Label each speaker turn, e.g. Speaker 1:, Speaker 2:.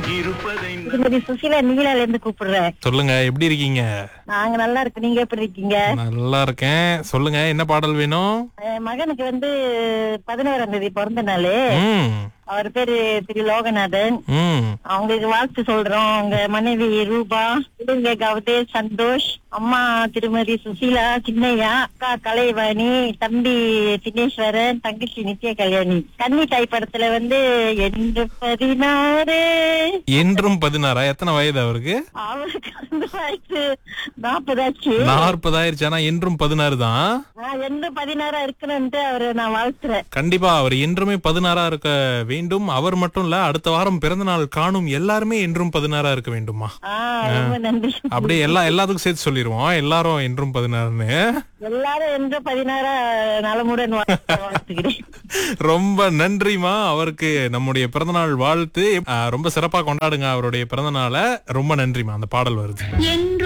Speaker 1: இருப்பதை
Speaker 2: திருமதி சுசீலா நீலால இருந்து கூப்பிடுறேன்
Speaker 3: சொல்லுங்க எப்படி இருக்கீங்க
Speaker 2: நாங்க நல்லா இருக்கு நீங்க எப்படி இருக்கீங்க
Speaker 3: நல்லா இருக்கேன் சொல்லுங்க என்ன பாடல் வேணும்
Speaker 2: என் மகனுக்கு வந்து பதினோராம் தேதி பிறந்த நாள்
Speaker 3: ம்
Speaker 2: அவர் பேரு திரு லோகநாதன்
Speaker 3: ம்
Speaker 2: அவங்களுக்கு வாழ்த்து சொல்றோம் அவங்க மனைவி ரூபா பிள்ளைங்க கவுதே சந்தோஷ் அம்மா திருமதி சுசீலா சின்னையா அக்கா கலைவாணி தம்பி தினேஸ்வரன் தங்கச்சி நித்ய கல்யாணி கன்னி தாய் படத்துல வந்து என்று பதினாறு
Speaker 3: என்றும் பதினாறா எத்தனை வயது அவருக்கு
Speaker 2: அவருக்கு வந்து வயசு நாற்பதாச்சு
Speaker 3: நாற்பதாயிருச்சு ஆனா என்றும் பதினாறு தான்
Speaker 2: நான் என்று பதினாறா இருக்கணும்ட்டு அவரை நான் வாழ்த்துறேன்
Speaker 3: கண்டிப்பா அவர் என்றுமே பதினாறா இருக்க வேண்டும் அவர் மட்டும் இல்ல அடுத்த வாரம் பிறந்த நாள் காணும் எல்லாருமே என்றும் பதினாறா இருக்க வேண்டுமா
Speaker 2: ஆஹ் ரொம்ப நன்றி
Speaker 3: அப்படியே எல்லா எல்லாத்துக்கும் சேர்த்து சொல்லிருவோம் எல்லாரும் என்றும் பதினாறுன்னு
Speaker 2: எல்லாரும் என்று பதினாறா நலமுடன் வாழ்த்து- வாழ்த்துகிறேன்
Speaker 3: ரொம்ப நன்றிமா அவருக்கு நம்முடைய பிறந்தநாள் வாழ்த்து ஆ, ரொம்ப சிறப்பா கொண்டாடுங்க அவருடைய பிறந்த நாளை ரொம்ப நன்றிமா அந்த பாடல் வருது
Speaker 4: என்று